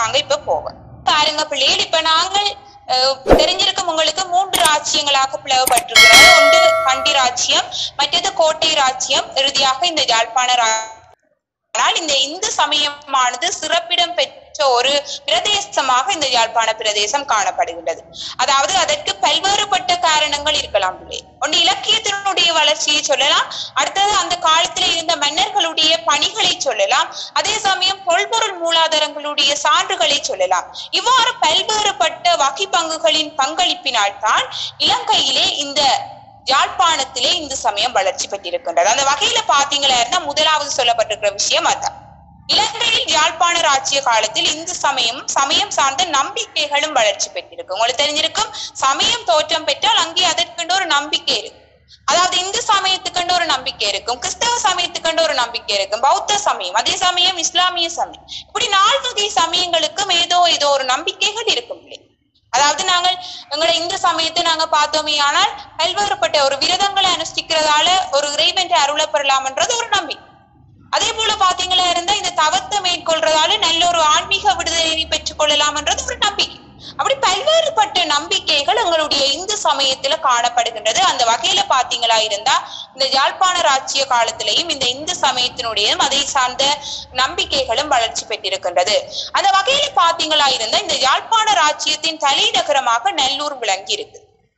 நாங்க இப்ப போவோம் பாருங்க பிள்ளைகள் இப்ப நாங்கள் அஹ், தெரிஞ்சிருக்கும் உங்களுக்கு மூன்று ராஜ்யங்களாக பிளவுபட்டிருக்கிறது ஒன்று கண்டி ராஜ்யம் மற்றது கோட்டை ராஜ்யம் இறுதியாக இந்த யாழ்ப்பாண ரா- ஆனால் இந்த இந்து சமயமானது சிறப்பிடம் பெற்ற ஒரு பிரதேசமாக இந்த யாழ்ப்பாண பிரதேசம் காணப்படுகின்றது அதாவது அதற்கு பல்வேறுபட்ட காரணங்கள் இருக்கலாம் பிள்ளை ஒன்று இலக்கியத்தினுடைய வளர்ச்சியை சொல்லலாம் அடுத்தது அந்த காலத்தில் இருந்த மன்னர்களுடைய பணிகளை சொல்லலாம் அதே சமயம் தொல்பொருள் மூலாதாரங்களுடைய சான்றுகளை சொல்லலாம் இவ்வாறு பல்வேறுபட்ட வகை பங்குகளின் பங்களிப்பினால் தான் இலங்கையிலே இந்த யாழ்ப்பாணத்திலே இந்து சமயம் வளர்ச்சி பெற்றிருக்கின்றது அந்த வகையில பாத்தீங்களா இருந்தா முதலாவது சொல்லப்பட்டிருக்கிற விஷயம் அதான் இலங்கையில் யாழ்ப்பாண ராஜ்ய காலத்தில் இந்து சமயமும் சமயம் சார்ந்த நம்பிக்கைகளும் வளர்ச்சி பெற்றிருக்கு உங்களுக்கு தெரிஞ்சிருக்கும் சமயம் தோற்றம் பெற்றால் அங்கே அதற்கென்று ஒரு நம்பிக்கை இருக்கு அதாவது இந்து சமயத்துக்கென்று ஒரு நம்பிக்கை இருக்கும் கிறிஸ்தவ சமயத்துக்கென்று ஒரு நம்பிக்கை இருக்கும் பௌத்த சமயம் அதே சமயம் இஸ்லாமிய சமயம் இப்படி நால்வகை சமயங்களுக்கும் ஏதோ ஏதோ ஒரு நம்பிக்கைகள் இருக்கும் இல்லை அதாவது நாங்கள் எங்களை இந்து சமயத்தை நாங்க பார்த்தோமே ஆனால் பல்வேறுபட்ட ஒரு விரதங்களை அனுஷ்டிக்கிறதால ஒரு இறைவன் அருள பெறலாம்ன்றது ஒரு நம்பிக்கை அதே போல பாத்தீங்களா இருந்தா இந்த தவத்தை மேற்கொள்றதால நல்ல ஒரு ஆன்மீக விடுதலை பெற்றுக் கொள்ளலாம்ன்றது ஒரு நம்பிக்கை அப்படி பல்வேறுபட்ட நம்பிக்கைகள் எங்களுடைய இந்து சமயத்துல காணப்படுகின்றது அந்த வகையில பாத்தீங்களா இருந்தா இந்த யாழ்ப்பாண ராஜ்ய காலத்திலேயும் இந்த இந்து சமயத்தினுடையும் அதை சார்ந்த நம்பிக்கைகளும் வளர்ச்சி பெற்றிருக்கின்றது அந்த வகையில பாத்தீங்களா இருந்தா இந்த யாழ்ப்பாண ராஜ்யத்தின் தலைநகரமாக நல்லூர் விளங்கி இருக்கு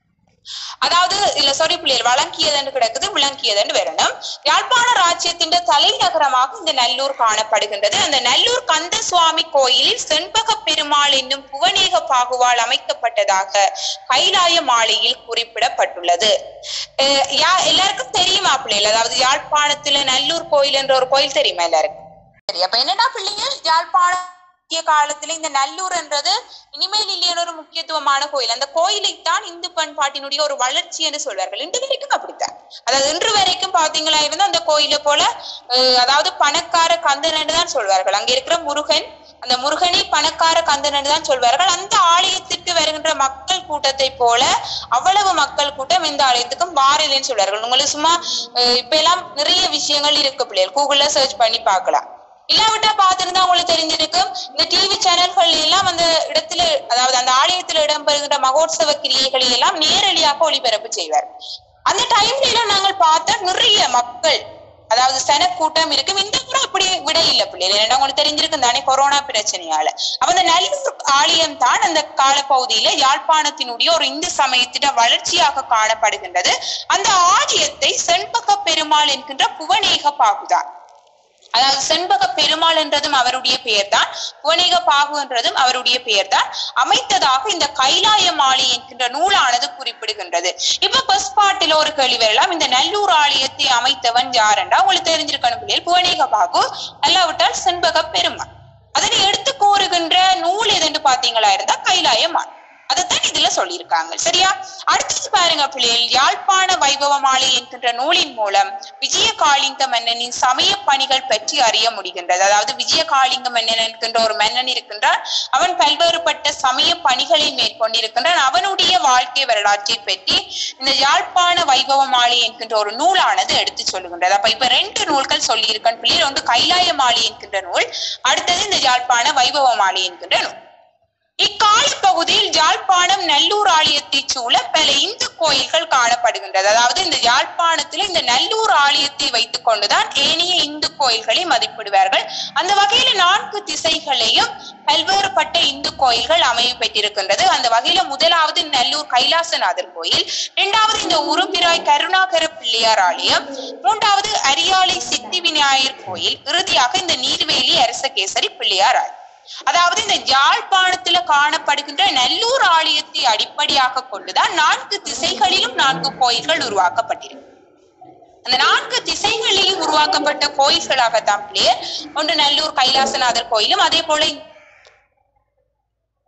அதாவது இல்ல சாரி பிள்ளைகள் வழங்கியதென்று கிடக்குது விளங்கியதென்று வரணும் யாழ்ப்பாண ராஜ்யத்தின் தலைநகரமாக இந்த நல்லூர் காணப்படுகின்றது அந்த நல்லூர் கந்த சுவாமி கோயிலில் செண்பக பெருமாள் என்னும் புவனேக பாகுவால் அமைக்கப்பட்டதாக கைலாய மாலையில் குறிப்பிடப்பட்டுள்ளது அஹ் யா எல்லாருக்கும் தெரியுமா பிள்ளைகள் அதாவது யாழ்ப்பாணத்துல நல்லூர் கோயில் என்ற ஒரு கோயில் தெரியுமா எல்லாருக்கும் சரி அப்ப என்னன்னா பிள்ளைகள் யாழ்ப்பாண முக்கிய காலத்துல இந்த நல்லூர் என்றது இனிமேல் இல்லையான ஒரு முக்கியத்துவமான கோயில் அந்த கோயிலைத்தான் இந்து பண்பாட்டினுடைய ஒரு வளர்ச்சி என்று சொல்வார்கள் இன்று வரைக்கும் அப்படித்தான் அதாவது இன்று வரைக்கும் பாத்தீங்களா இருந்தா அந்த கோயிலை போல அஹ், அதாவது பணக்கார கந்தன் என்று தான் சொல்வார்கள் அங்க இருக்கிற முருகன் அந்த முருகனை பணக்கார கந்தன் என்று தான் சொல்வார்கள் அந்த ஆலயத்திற்கு வருகின்ற மக்கள் கூட்டத்தை போல அவ்வளவு மக்கள் கூட்டம் இந்த ஆலயத்துக்கும் வாரில்லைன்னு சொல்வார்கள் உங்களுக்கு சும்மா அஹ், இப்ப எல்லாம் நிறைய விஷயங்கள் இருக்கு பிள்ளைகள் கூகுள்ல சர்ச் பண்ணி பார்க்கலாம் இல்லாவிட்டா பார்த்திருந்தா உங்களுக்கு தெரிஞ்சிருக்கும் இந்த டிவி சேனல்கள் எல்லாம் அந்த இடத்துல அதாவது அந்த ஆலயத்துல இடம்பெறுகின்ற மகோத்சவ கிரியைகளை எல்லாம் நேரடியாக ஒளிபரப்பு செய்வார் அந்த டைம்ல எல்லாம் நாங்கள் பார்த்தா நிறைய மக்கள் அதாவது சனக்கூட்டம் இருக்கும் இந்த முறை அப்படி விட இல்ல பிள்ளைகள் ஏன்னா உங்களுக்கு தெரிஞ்சிருக்கும் தானே கொரோனா பிரச்சனையால அப்ப அந்த நல்லூர் ஆலயம் தான் அந்த காலப்பகுதியில யாழ்ப்பாணத்தினுடைய ஒரு இந்து சமயத்திட வளர்ச்சியாக காணப்படுகின்றது அந்த ஆலயத்தை செண்பக பெருமாள் என்கின்ற புவனேக பாகுதான் அதாவது செண்பக பெருமாள் என்றதும் அவருடைய பெயர்தான் புவனேக பாகு என்றதும் அவருடைய பெயர்தான் அமைத்ததாக இந்த கைலாய மாலை என்கின்ற நூலானது குறிப்பிடுகின்றது இப்ப பஸ் பாட்டில ஒரு கேள்வி வரலாம் இந்த நல்லூர் ஆலயத்தை அமைத்தவன் யாரென்றா உங்களுக்கு தெரிஞ்சிருக்கணும் பிள்ளைகள் புவனேக பாகு அல்லாவிட்டால் செண்பக பெருமாள் அதனை எடுத்து கூறுகின்ற நூல் எதுன்னு பாத்தீங்களா இருந்தா கைலாய மாலை அதைத்தான் இதுல சொல்லியிருக்காங்க சரியா அடுத்தது பாருங்க பிள்ளைகள் யாழ்ப்பாண வைபவ மாலை என்கின்ற நூலின் மூலம் விஜயகாளிங்க மன்னனின் சமய பணிகள் பற்றி அறிய முடிகின்றது அதாவது விஜயகாளிங்க மன்னன் என்கின்ற ஒரு மன்னன் இருக்கின்றான் அவன் பல்வேறுபட்ட சமய பணிகளை மேற்கொண்டிருக்கின்றான் அவனுடைய வாழ்க்கை வரலாற்றை பற்றி இந்த யாழ்ப்பாண வைபவ மாலை என்கின்ற ஒரு நூலானது எடுத்து சொல்லுகின்றது அப்ப இப்ப ரெண்டு நூல்கள் சொல்லியிருக்கேன் பிள்ளைகள் ஒன்று கைலாய மாலை என்கின்ற நூல் அடுத்தது இந்த யாழ்ப்பாண வைபவ மாலை என்கின்ற நூல் இக்கால பகுதியில் யாழ்ப்பாணம் நல்லூர் ஆலயத்தை சூழ பல இந்து கோயில்கள் காணப்படுகின்றது அதாவது இந்த யாழ்ப்பாணத்துல இந்த நல்லூர் ஆலயத்தை வைத்துக் கொண்டுதான் ஏனைய இந்து கோயில்களை மதிப்பிடுவார்கள் அந்த வகையில நான்கு திசைகளையும் பல்வேறுபட்ட இந்து கோயில்கள் அமைய பெற்றிருக்கின்றது அந்த வகையில முதலாவது நல்லூர் கைலாசநாதர் கோயில் இரண்டாவது இந்த உரும்பிராய் கருணாகர பிள்ளையார் ஆலயம் மூன்றாவது அரியாலை சித்தி விநாயகர் கோயில் இறுதியாக இந்த நீர்வேலி அரசகேசரி பிள்ளையார் ஆலயம் அதாவது இந்த யாழ்ப்பாணத்துல காணப்படுகின்ற நல்லூர் ஆலயத்தை அடிப்படையாக கொண்டுதான் நான்கு திசைகளிலும் நான்கு கோயில்கள் உருவாக்கப்பட்டிருக்கு அந்த நான்கு திசைகளிலும் உருவாக்கப்பட்ட கோயில்களாகத்தான் பிள்ளையர் ஒன்று நல்லூர் கைலாசநாதர் கோயிலும் அதே போல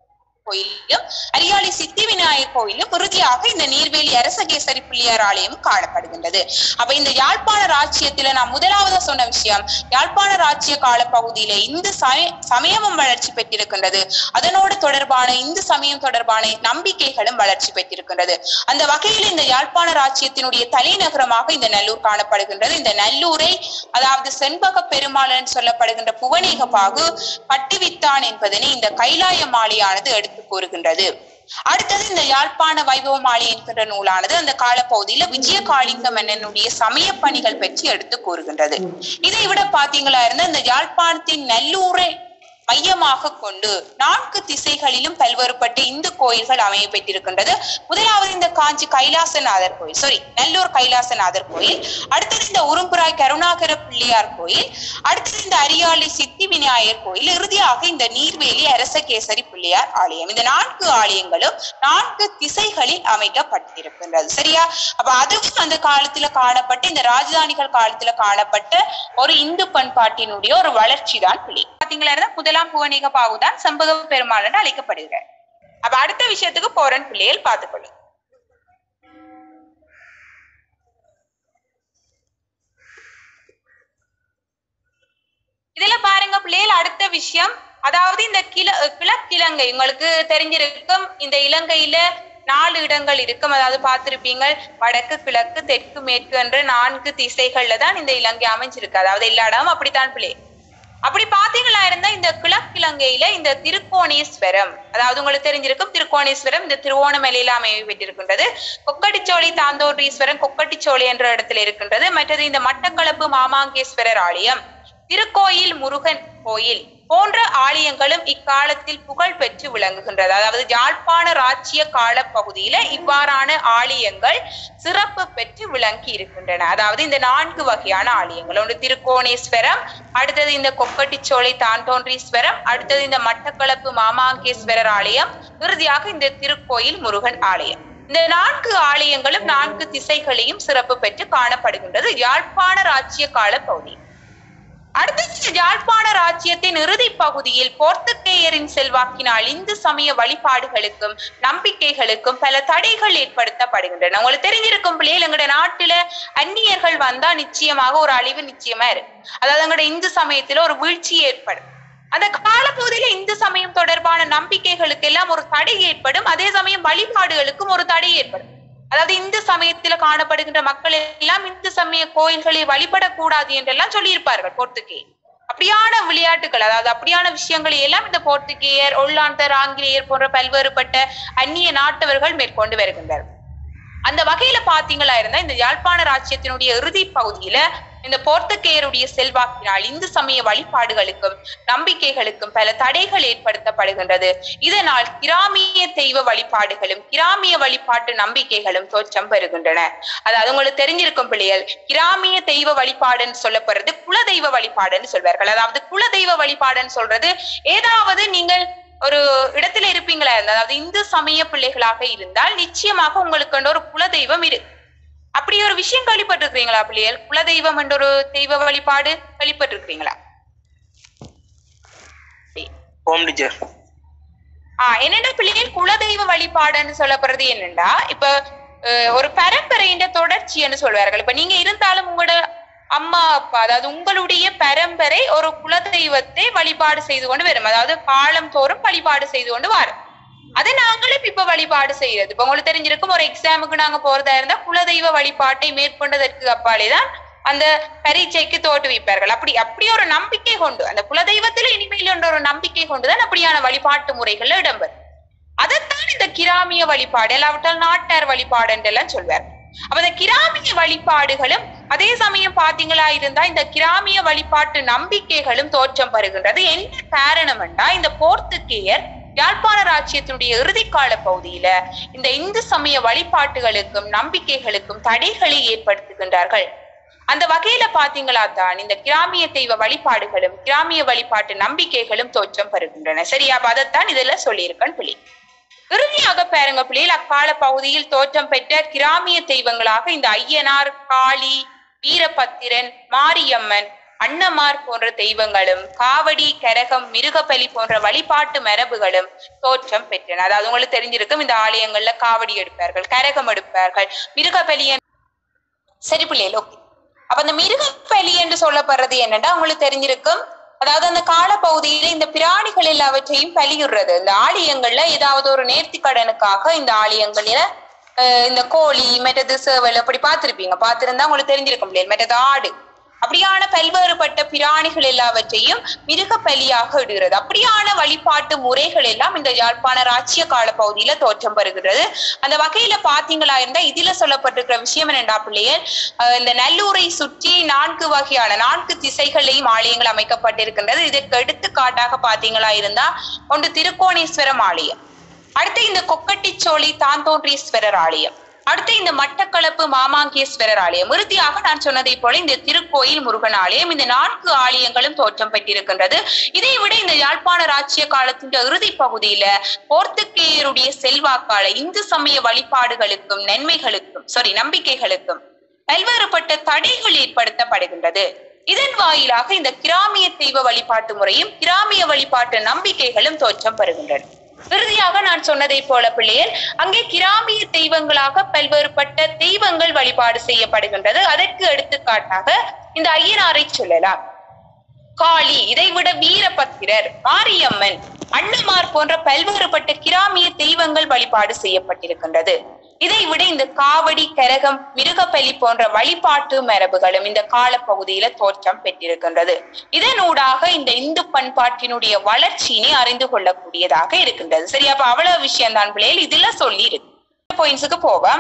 கோயிலும் அரியாளி சித்தி விநாயகர் கோயிலும் இறுதியாக இந்த நீர்வேலி அரசகேசரி பிள்ளையார் ஆலயம் காணப்படுகின்றது அப்ப இந்த யாழ்ப்பாண ராச்சியத்துல நான் முதலாவதா சொன்ன விஷயம் யாழ்ப்பாண ராச்சிய கால பகுதியில இந்து சமய சமயமும் வளர்ச்சி பெற்றிருக்கின்றது அதனோடு தொடர்பான இந்து சமயம் தொடர்பான நம்பிக்கைகளும் வளர்ச்சி பெற்றிருக்கின்றது அந்த வகையில் இந்த யாழ்ப்பாண ராச்சியத்தினுடைய தலைநகரமாக இந்த நல்லூர் காணப்படுகின்றது இந்த நல்லூரை அதாவது செண்பக பெருமாளன் சொல்லப்படுகின்ற புவனேக பாகு பட்டுவித்தான் என்பதனை இந்த கைலாய மாலையானது எடுத்து கூறுகின்றது அடுத்தது இந்த யாழ்ப்பாண வைபவ மாலை என்கின்ற நூலானது அந்த காலப்பகுதியில விஜயகாளிங்க மன்னனுடைய சமய பணிகள் பற்றி எடுத்து கூறுகின்றது இதை விட பாத்தீங்களா இருந்தா இந்த யாழ்ப்பாணத்தின் நல்லூரை மையமாக கொண்டு நான்கு திசைகளிலும் பல்வேறுபட்ட இந்து கோயில்கள் அமைய பெற்றிருக்கின்றது முதலாவது இந்த காஞ்சி கைலாசநாதர் கோயில் சாரி நல்லூர் கைலாசநாதர் கோயில் அடுத்தது இந்த உரும்புராய் கருணாகர பிள்ளையார் கோயில் அடுத்தது இந்த அரியாளி சித்தி விநாயகர் கோயில் இறுதியாக இந்த நீர்வேலி அரசகேசரி பிள்ளையார் ஆலயம் இந்த நான்கு ஆலயங்களும் நான்கு திசைகளில் அமைக்கப்பட்டிருக்கின்றது சரியா அப்ப அதுவும் அந்த காலத்துல காணப்பட்ட இந்த ராஜதானிகள் காலத்துல காணப்பட்ட ஒரு இந்து பண்பாட்டினுடைய ஒரு வளர்ச்சி தான் பிள்ளை பாத்தீங்களா இருந்தா முதலாம் புவனிக பாவுதான் சம்பக பெருமாள் என்று அழைக்கப்படுகிறார் அப்ப அடுத்த விஷயத்துக்கு போறன் பிள்ளைகள் பார்த்துக்கொள்ளும் இதுல பாருங்க பிள்ளைகள் அடுத்த விஷயம் அதாவது இந்த கிழ கிழக்கிழங்கை உங்களுக்கு தெரிஞ்சிருக்கும் இந்த இலங்கையில நாலு இடங்கள் இருக்கும் அதாவது பார்த்திருப்பீங்க வடக்கு கிழக்கு தெற்கு மேற்கு என்ற நான்கு திசைகள்ல தான் இந்த இலங்கை அமைஞ்சிருக்கு அதாவது எல்லா இடமும் அப்படித்தான் பிள்ளை அப்படி பாத்தீங்களா இருந்தா இந்த கிழக்கிழங்கையில இந்த திருக்கோணேஸ்வரம் அதாவது உங்களுக்கு தெரிஞ்சிருக்கும் திருக்கோணேஸ்வரம் இந்த திருவோணமலையில அமைய பெற்றிருக்கின்றது கொக்கட்டிச்சோலை தாந்தோன்றீஸ்வரன் கொக்கட்டிச்சோலை என்ற இடத்துல இருக்கின்றது மற்றது இந்த மட்டக்களப்பு மாமாங்கேஸ்வரர் ஆலயம் திருக்கோயில் முருகன் கோயில் போன்ற ஆலயங்களும் இக்காலத்தில் புகழ் பெற்று விளங்குகின்றது அதாவது யாழ்ப்பாண ராச்சிய கால பகுதியில இவ்வாறான ஆலயங்கள் சிறப்பு பெற்று விளங்கி இருக்கின்றன அதாவது இந்த நான்கு வகையான ஆலயங்கள் ஒன்று திருக்கோணேஸ்வரம் அடுத்தது இந்த கொப்பட்டிச்சோலை தான்தோன்றீஸ்வரம் அடுத்தது இந்த மட்டக்களப்பு மாமாங்கேஸ்வரர் ஆலயம் இறுதியாக இந்த திருக்கோயில் முருகன் ஆலயம் இந்த நான்கு ஆலயங்களும் நான்கு திசைகளையும் சிறப்பு பெற்று காணப்படுகின்றது யாழ்ப்பாண ராச்சிய கால பகுதி அடுத்தது யாழ்ப்பாண ராஜ்யத்தின் இறுதி பகுதியில் போர்த்துகேயரின் செல்வாக்கினால் இந்து சமய வழிபாடுகளுக்கும் நம்பிக்கைகளுக்கும் பல தடைகள் ஏற்படுத்தப்படுகின்றன உங்களுக்கு தெரிஞ்சிருக்கும் பிள்ளைகள் எங்களுடைய நாட்டுல அந்நியர்கள் வந்தா நிச்சயமாக ஒரு அழிவு நிச்சயமா இருக்கு அதாவது எங்களுடைய இந்து சமயத்துல ஒரு வீழ்ச்சி ஏற்படும் அந்த காலப்பகுதியில இந்து சமயம் தொடர்பான நம்பிக்கைகளுக்கு எல்லாம் ஒரு தடை ஏற்படும் அதே சமயம் வழிபாடுகளுக்கும் ஒரு தடை ஏற்படும் அதாவது இந்து சமயத்துல காணப்படுகின்ற மக்கள் எல்லாம் இந்து சமய கோயில்களை வழிபடக்கூடாது என்றெல்லாம் சொல்லியிருப்பார்கள் போர்த்துகே அப்படியான விளையாட்டுகள் அதாவது அப்படியான விஷயங்களை எல்லாம் இந்த போர்த்துகேயர் ஒல்லாந்தர் ஆங்கிலேயர் போன்ற பல்வேறுபட்ட அந்நிய நாட்டவர்கள் மேற்கொண்டு வருகின்றனர் அந்த வகையில பாத்தீங்களா இருந்தா இந்த யாழ்ப்பாண ராஜ்யத்தினுடைய இறுதி பகுதியில இந்த போர்த்துகேயருடைய செல்வாக்கினால் இந்து சமய வழிபாடுகளுக்கும் நம்பிக்கைகளுக்கும் பல தடைகள் ஏற்படுத்தப்படுகின்றது இதனால் கிராமிய தெய்வ வழிபாடுகளும் கிராமிய வழிபாட்டு நம்பிக்கைகளும் தோற்றம் பெறுகின்றன அதாவது உங்களுக்கு தெரிஞ்சிருக்கும் பிள்ளைகள் கிராமிய தெய்வ வழிபாடுன்னு சொல்லப்படுறது குல தெய்வ வழிபாடுன்னு சொல்வார்கள் அதாவது குல தெய்வ வழிபாடுன்னு சொல்றது ஏதாவது நீங்கள் ஒரு இடத்துல இருப்பீங்களா இருந்தா அதாவது இந்து சமய பிள்ளைகளாக இருந்தால் நிச்சயமாக உங்களுக்கு ஒரு குல தெய்வம் இருக்கு அப்படி ஒரு விஷயம் கேள்விப்பட்டிருக்கிறீங்களா பிள்ளைகள் குலதெய்வம் என்ற ஒரு தெய்வ வழிபாடு கேள்விப்பட்டிருக்கிறீங்களா ஹோம் டீச்சர் ஆஹ் என்னென்ன பிள்ளைகள் குலதெய்வ வழிபாடுன்னு சொல்லப்படுறது என்னண்டா இப்ப அஹ், ஒரு பரம்பரையின் தொடர்ச்சின்னு சொல்வார்கள் இப்ப நீங்க இருந்தாலும் உங்களோட அம்மா அப்பா அதாவது உங்களுடைய பரம்பரை ஒரு குலதெய்வத்தை வழிபாடு செய்து கொண்டு வரும் அதாவது காலம் தோறும் வழிபாடு செய்து கொண்டு வரும் அதை நாங்களும் இப்ப வழிபாடு செய்யறது இப்ப உங்களுக்கு தெரிஞ்சிருக்கும் ஒரு எக்ஸாமுக்கு நாங்க போறதா இருந்தா குலதெய்வ வழிபாட்டை மேற்கொண்டதற்கு அப்பாலே தான் அந்த பரீட்சைக்கு தோற்றுவிப்பார்கள் அப்படி அப்படி ஒரு நம்பிக்கை கொண்டு அந்த குலதெய்வத்துல இனிமேல் என்ற ஒரு நம்பிக்கை கொண்டுதான் அப்படியான வழிபாட்டு முறைகள்ல இடம்பெறும் அதைத்தான் இந்த கிராமிய வழிபாடு இல்லாவிட்டால் நாட்டார் வழிபாடு என்றெல்லாம் சொல்வார் அப்ப இந்த கிராமிய வழிபாடுகளும் அதே சமயம் பாத்தீங்களா இருந்தா இந்த கிராமிய வழிபாட்டு நம்பிக்கைகளும் தோற்றம் பெறுகின்றது என்ன காரணம் என்றா இந்த போர்த்துகேயர் யாழ்ப்பாண ராஜ்யத்தினுடைய இறுதிக்கால பகுதியில இந்த இந்து சமய வழிபாட்டுகளுக்கும் நம்பிக்கைகளுக்கும் தடைகளை ஏற்படுத்துகின்றார்கள் அந்த வகையில பாத்தீங்களா தான் இந்த கிராமிய தெய்வ வழிபாடுகளும் கிராமிய வழிபாட்டு நம்பிக்கைகளும் தோற்றம் பெறுகின்றன சரியா அப்ப அதைத்தான் இதுல சொல்லியிருக்கேன் பிள்ளை இறுதியாக பாருங்க பிள்ளைகள் அக்கால பகுதியில் தோற்றம் பெற்ற கிராமிய தெய்வங்களாக இந்த ஐயனார் காளி வீரபத்திரன் மாரியம்மன் அன்னமார் போன்ற தெய்வங்களும் காவடி கரகம் மிருகபலி போன்ற வழிபாட்டு மரபுகளும் தோற்றம் பெற்றன அதாவது உங்களுக்கு தெரிஞ்சிருக்கும் இந்த ஆலயங்கள்ல காவடி எடுப்பார்கள் கரகம் எடுப்பார்கள் மிருகபலி என்- சரி பிள்ளைகள் ஓகே அப்ப அந்த மிருகபலி என்று சொல்லப்படுறது என்னன்னா உங்களுக்கு தெரிஞ்சிருக்கும் அதாவது அந்த காலப்பகுதியில இந்த பிராணிகள் எல்லாவற்றையும் பலியுறது இந்த ஆலயங்கள்ல ஏதாவது ஒரு நேர்த்தி கடனுக்காக இந்த ஆலயங்கள்ல அஹ், இந்த கோழி மற்றது சேவல் அப்படி பார்த்திருப்பீங்க பார்த்திருந்தா உங்களுக்கு தெரிஞ்சிருக்கும் பிள்ளைகள் மற்றது ஆடு அப்படியான பல்வேறுபட்ட பிராணிகள் எல்லாவற்றையும் மிருக பலியாக இடுகிறது அப்படியான வழிபாட்டு முறைகள் எல்லாம் இந்த யாழ்ப்பாண ராச்சிய கால பகுதியில தோற்றம் பெறுகிறது அந்த வகையில பாத்தீங்களா இருந்தா இதுல சொல்லப்பட்டிருக்கிற விஷயம் என்னடா பிள்ளைகள் அஹ் இந்த நல்லூரை சுற்றி நான்கு வகையான நான்கு திசைகளையும் ஆலயங்கள் அமைக்கப்பட்டிருக்கின்றது இதற்கு எடுத்துக்காட்டாக பாத்தீங்களா இருந்தா ஒன்று திருக்கோணேஸ்வரம் ஆலயம் அடுத்து இந்த கொக்கட்டிச்சோழி தாந்தோன்றீஸ்வரர் ஆலயம் அடுத்து இந்த மட்டக்களப்பு மாமாங்கேஸ்வரர் ஆலயம் இறுதியாக நான் சொன்னதை போல இந்த திருக்கோயில் முருகன் ஆலயம் இந்த நான்கு ஆலயங்களும் தோற்றம் பெற்றிருக்கின்றது இதை விட இந்த யாழ்ப்பாண ராச்சிய காலத்தின் இறுதி பகுதியில போர்த்துகேயருடைய செல்வாக்கால இந்து சமய வழிபாடுகளுக்கும் நன்மைகளுக்கும் சாரி நம்பிக்கைகளுக்கும் பல்வேறுபட்ட தடைகள் ஏற்படுத்தப்படுகின்றது இதன் வாயிலாக இந்த கிராமிய தெய்வ வழிபாட்டு முறையும் கிராமிய வழிபாட்டு நம்பிக்கைகளும் தோற்றம் பெறுகின்றன இறுதியாக நான் சொன்னதை போல பிள்ளைகள் அங்கே கிராமிய தெய்வங்களாக பல்வேறுபட்ட தெய்வங்கள் வழிபாடு செய்யப்படுகின்றது அதற்கு எடுத்துக்காட்டாக இந்த ஐயனாரை சொல்லலாம் காளி இதைவிட வீரபத்திரர் மாரியம்மன் அண்ணமார் போன்ற பல்வேறுபட்ட கிராமிய தெய்வங்கள் வழிபாடு செய்யப்பட்டிருக்கின்றது இதை விட இந்த காவடி கரகம் மிருகபலி போன்ற வழிபாட்டு மரபுகளும் இந்த காலப்பகுதியில தோற்றம் பெற்றிருக்கின்றது இதனூடாக இந்த இந்து பண்பாட்டினுடைய வளர்ச்சியினை அறிந்து கொள்ளக்கூடியதாக இருக்கின்றது சரி அப்ப அவ்வளவு விஷயம் தான் பிள்ளைகள் இதுல சொல்லி இருக்கு பாயிண்ட்ஸுக்கு போவோம்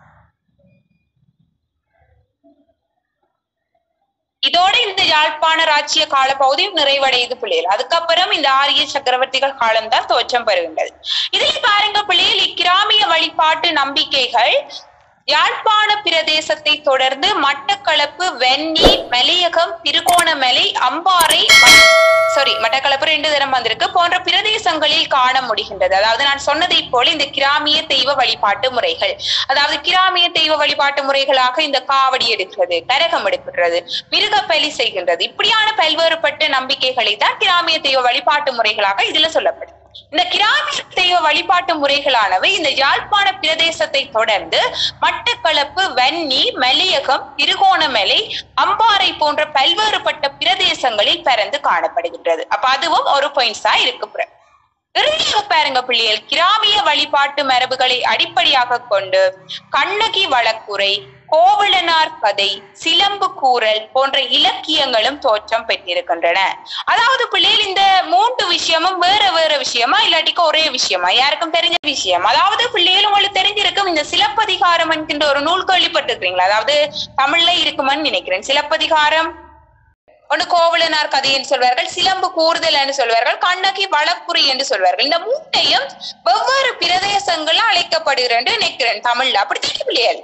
இதோட இந்த யாழ்ப்பாண ராச்சிய கால பகுதியும் நிறைவடையுது பிள்ளைகள் அதுக்கப்புறம் இந்த ஆரிய சக்கரவர்த்திகள் காலம்தான் தோற்றம் பெறுகின்றது இதுல பாருங்க பிள்ளைகள் இக்கிராமிய வழிபாட்டு நம்பிக்கைகள் யாழ்ப்பாண பிரதேசத்தை தொடர்ந்து மட்டக்களப்பு வெண்ணி மலையகம் திருகோணமலை அம்பாறை சாரி மட்டக்களப்பு ரெண்டு தரம் வந்திருக்கு போன்ற பிரதேசங்களில் காண முடிகின்றது அதாவது நான் சொன்னதை போல இந்த கிராமிய தெய்வ வழிபாட்டு முறைகள் அதாவது கிராமிய தெய்வ வழிபாட்டு முறைகளாக இந்த காவடி எடுக்கிறது கரகம் எடுக்கிறது மிருகப்பலி செய்கின்றது இப்படியான பல்வேறுபட்ட நம்பிக்கைகளை தான் கிராமிய தெய்வ வழிபாட்டு முறைகளாக இதுல சொல்லப்படுது இந்த கிராமிய தெய்வ வழிபாட்டு முறைகளானவை இந்த யாழ்ப்பாண பிரதேசத்தை தொடர்ந்து மட்டக்களப்பு வன்னி மலையகம் திருகோணமலை அம்பாறை போன்ற பல்வேறுபட்ட பிரதேசங்களில் பரந்து காணப்படுகின்றது அப்ப அதுவும் ஒரு பாயிண்ட்ஸா இருக்கு பிற- இறுதியாக பாருங்க பிள்ளைகள் கிராமிய வழிபாட்டு மரபுகளை அடிப்படையாக கொண்டு கண்ணகி வழக்குரை கோவலனார் கதை சிலம்பு கூறல் போன்ற இலக்கியங்களும் தோற்றம் பெற்றிருக்கின்றன அதாவது பிள்ளைகள் இந்த மூன்று விஷயமும் வேற வேற விஷயமா இல்லாட்டிக்கு ஒரே விஷயமா யாருக்கும் தெரிஞ்ச விஷயம் அதாவது பிள்ளைகள் உங்களுக்கு தெரிஞ்சிருக்கும் இந்த சிலப்பதிகாரம் என்கின்ற ஒரு நூல் கேள்விப்பட்டிருக்கீங்களா அதாவது தமிழ்ல இருக்குமான்னு நினைக்கிறேன் சிலப்பதிகாரம் ஒன்று கோவலனார் கதை என்று சொல்வார்கள் சிலம்பு கூறுதல் என்று சொல்வார்கள் கண்ணகி வழக்குறி என்று சொல்வார்கள் இந்த மூட்டையும் வெவ்வேறு பிரதேசங்கள்ல அழைக்கப்படுகிறது என்று நினைக்கிறேன் தமிழ்ல அப்படி தெரியும் பிள்ளைகள்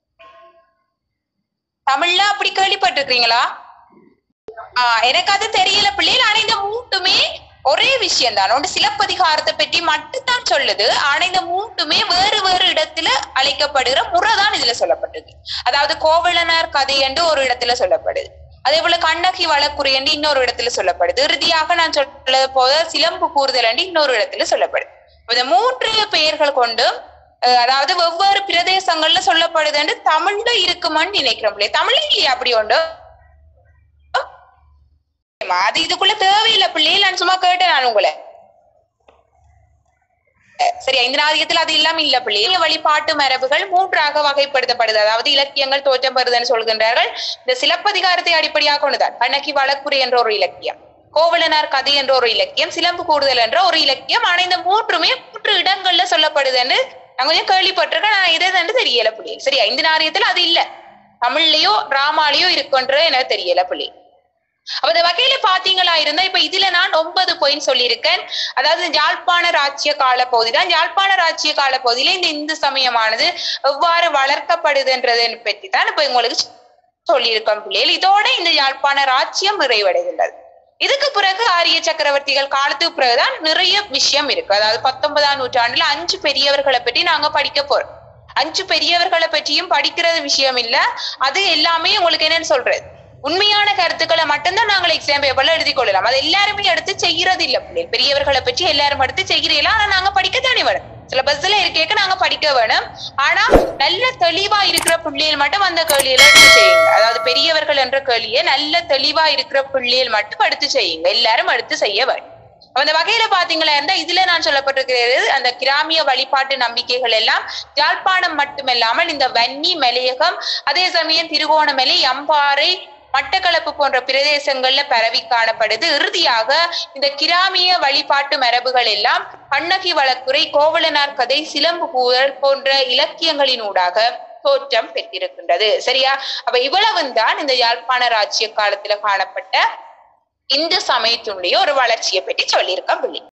தமிழ்ல அப்படி கேள்விப்பட்டிருக்கீங்களா ஆஹ் எனக்கு அது தெரியல பிள்ளைகள் ஆனா இந்த மூட்டுமே ஒரே விஷயம் தான் ஒன்று சிலப்பதிகாரத்தை பற்றி மட்டும்தான் சொல்லுது ஆனா இந்த மூட்டுமே வேறு வேறு இடத்துல அழைக்கப்படுகிற முறைதான் இதுல சொல்லப்பட்டது அதாவது கோவலனார் கதை என்று ஒரு இடத்துல சொல்லப்படுது அதே போல கண்ணகி வழக்குறை என்று இன்னொரு இடத்துல சொல்லப்படுது இறுதியாக நான் சொல்ல போத சிலம்பு கூறுதல் என்று இன்னொரு இடத்துல சொல்லப்படுது இந்த மூன்று பெயர்கள் கொண்டு அஹ், அதாவது வெவ்வேறு பிரதேசங்கள்ல சொல்லப்படுது என்று தமிழ்ல இருக்குமான்னு நினைக்கிறோம் பிள்ளை தமிழ்ல இல்லையா அப்படி ஒன்று அது இதுக்குள்ள தேவையில்லை பிள்ளைகள் நான் சும்மா கேட்டேன் நான் உங்களை சரி இந்த நாதியத்தில் அது இல்லாம இல்ல பிள்ளை வழிபாட்டு மரபுகள் மூன்றாக வகைப்படுத்தப்படுது அதாவது இலக்கியங்கள் தோற்றம் பெறுதுன்னு சொல்கின்றார்கள் இந்த சிலப்பதிகாரத்தை அடிப்படையாக கொண்டுதான் கண்ணகி வழக்குரை என்ற ஒரு இலக்கியம் கோவலனார் கதை என்ற ஒரு இலக்கியம் சிலம்பு கூடுதல் என்ற ஒரு இலக்கியம் ஆனா இந்த மூன்றுமே மூன்று இடங்கள்ல சொல்லப்படுதுன்னு நான் கொஞ்சம் கேள்விப்பட்டிருக்கேன் நான் எதுன்னு தெரியல பிள்ளை சரியா இந்த நாரியத்தில் அது இல்ல தமிழ்லயோ டிராமாலயோ இருக்குன்ற எனக்கு தெரியல பிள்ளை அப்ப இந்த வகையில பாத்தீங்களா இருந்தா இப்ப இதுல நான் ஒன்பது பாயிண்ட் சொல்லியிருக்கேன் அதாவது யாழ்ப்பாண ராச்சிய கால பகுதி தான் யாழ்ப்பாண ராச்சிய கால பகுதியில இந்த இந்து சமயமானது எவ்வாறு வளர்க்கப்படுதுன்றதை பற்றி தான் இப்ப உங்களுக்கு சொல்லியிருக்கோம் பிள்ளைகள் இதோட இந்த யாழ்ப்பாண ராச்சியம் நிறைவடைகின்றது இதுக்கு பிறகு ஆரிய சக்கரவர்த்திகள் காலத்துக்கு பிறகுதான் நிறைய விஷயம் இருக்கு அதாவது பத்தொன்பதாம் நூற்றாண்டுல அஞ்சு பெரியவர்களை பற்றி நாங்க படிக்க போறோம் அஞ்சு பெரியவர்களை பற்றியும் படிக்கிறது விஷயம் இல்ல அது எல்லாமே உங்களுக்கு என்னன்னு சொல்றது உண்மையான கருத்துக்களை மட்டும்தான் நாங்கள் எக்ஸாம் பேப்பர்ல எழுதி கொள்ளலாம் அது எல்லாருமே எடுத்து செய்யறது இல்ல பிள்ளைகள் பெரியவர்களை பற்றி எல்லாரும் எடுத்து செய்கிறீங்களா ஆனா நாங்க படிக்கத்தானே வேணும் சிலபஸ்ல இருக்கேக்க நாங்க படிக்க வேணும் ஆனா நல்ல தெளிவா இருக்கிற பிள்ளைகள் மட்டும் அந்த கேள்வியில எடுத்து செய்யுங்க அதாவது பெரியவர்கள் என்ற கேள்வியை நல்ல தெளிவா இருக்கிற பிள்ளைகள் மட்டும் எடுத்து செய்யுங்க எல்லாரும் எடுத்து செய்ய வேண்டும் அப்ப அந்த வகையில பாத்தீங்களா இருந்தா இதுல நான் சொல்லப்பட்டிருக்கிறது அந்த கிராமிய வழிபாட்டு நம்பிக்கைகள் எல்லாம் யாழ்ப்பாணம் மட்டுமல்லாமல் இந்த வன்னி மலையகம் அதே சமயம் திருகோணமலை அம்பாறை மட்டக்களப்பு போன்ற பிரதேசங்கள்ல பரவி காணப்படுது இறுதியாக இந்த கிராமிய வழிபாட்டு மரபுகள் எல்லாம் கண்ணகி வழக்குரை கோவலனார் கதை சிலம்பு கூறல் போன்ற இலக்கியங்களினூடாக தோற்றம் பெற்றிருக்கின்றது சரியா அப்ப இவ்வளவும் தான் இந்த யாழ்ப்பாண ராஜ்ய காலத்துல காணப்பட்ட இந்து சமயத்தினுடைய ஒரு வளர்ச்சியை பற்றி சொல்லியிருக்கேன் பிள்ளை